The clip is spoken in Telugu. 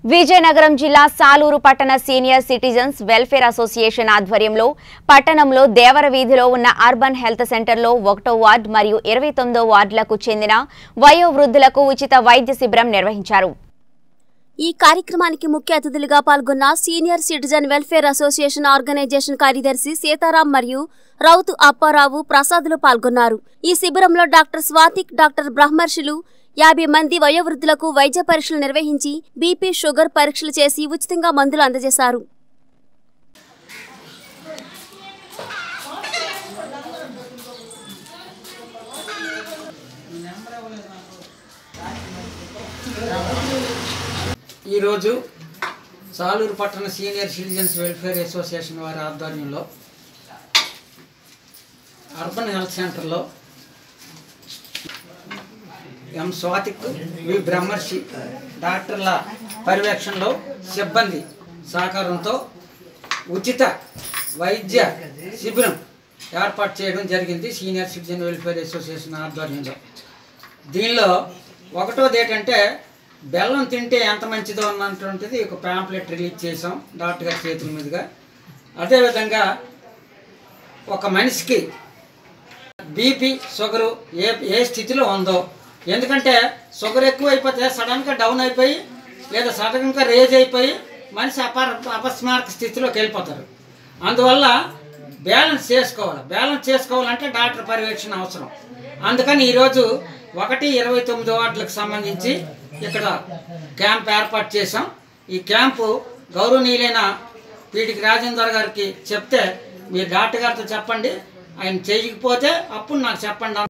విజయనగరం జిల్లా సాలూరు పట్టణ సీనియర్ సిటిజన్స్ వెల్ఫేర్ అసోసియేషన్ ఆధ్వర్యంలో పట్టణంలో దేవర వీధిలో ఉన్న అర్బన్ హెల్త్ సెంటర్లో ఒకటో వార్డు మరియు ఇరవై తొమ్మిదో వార్డులకు చెందిన వయోవృద్ధులకు ఉచిత వైద్య శిబిరం నిర్వహించారు ఈ కార్యక్రమానికి ముఖ్య అతిథులుగా పాల్గొన్న senior citizen welfare association organisation కార్యదర్శి సీతారాం మరియు రౌతు అప్పారావు ప్రసాదులు పాల్గొన్నారు ఈ శిబిరంలో డాక్టర్ స్వాతిక్ డాక్టర్ బ్రహ్మర్షులు యాభై మంది వయోవృద్ధులకు వైద్య పరీక్షలు నిర్వహించి బీపీ షుగర్ పరీక్షలు చేసి ఉచితంగా మందులు అందజేశారు ఈరోజు సాలూరు పట్టణ సీనియర్ సిటిజన్స్ వెల్ఫేర్ అసోసియేషన్ వారి ఆధ్వర్యంలో అర్బన్ హెల్త్ సెంటర్లో ఎం స్వాతిక్ వి బ్రహ్మర్షి డాక్టర్ల పర్యవేక్షణలో సిబ్బంది సహకారంతో ఉచిత వైద్య శిబిరం ఏర్పాటు చేయడం జరిగింది సీనియర్ సిటిజన్ వెల్ఫేర్ అసోసియేషన్ ఆధ్వర్యంలో దీనిలో ఒకటోది ఏంటంటే బెల్లం తింటే ఎంత మంచిదో అన్నటువంటిది ఒక ప్యాంప్లెట్ రిలీజ్ చేసాం డాక్టర్ గారి చేతుల మీదుగా అదేవిధంగా ఒక మనిషికి బీపీ షుగరు ఏ ఏ స్థితిలో ఉందో ఎందుకంటే షుగర్ ఎక్కువ అయిపోతే సడన్గా డౌన్ అయిపోయి లేదా సడన్గా రేజ్ అయిపోయి మనిషి అపార అపస్మారక స్థితిలోకి వెళ్ళిపోతారు అందువల్ల బ్యాలెన్స్ చేసుకోవాలి బ్యాలెన్స్ చేసుకోవాలంటే డాక్టర్ పర్యవేక్షణ అవసరం అందుకని ఈరోజు ఒకటి ఇరవై తొమ్మిది వార్డులకు సంబంధించి ఇక్కడ క్యాంప్ ఏర్పాటు చేసాం ఈ క్యాంపు గౌరవనీయులైన పీటికి రాజేందర్ గారికి చెప్తే మీరు డాక్టర్ గారితో చెప్పండి ఆయన చేయకపోతే అప్పుడు నాకు చెప్పండి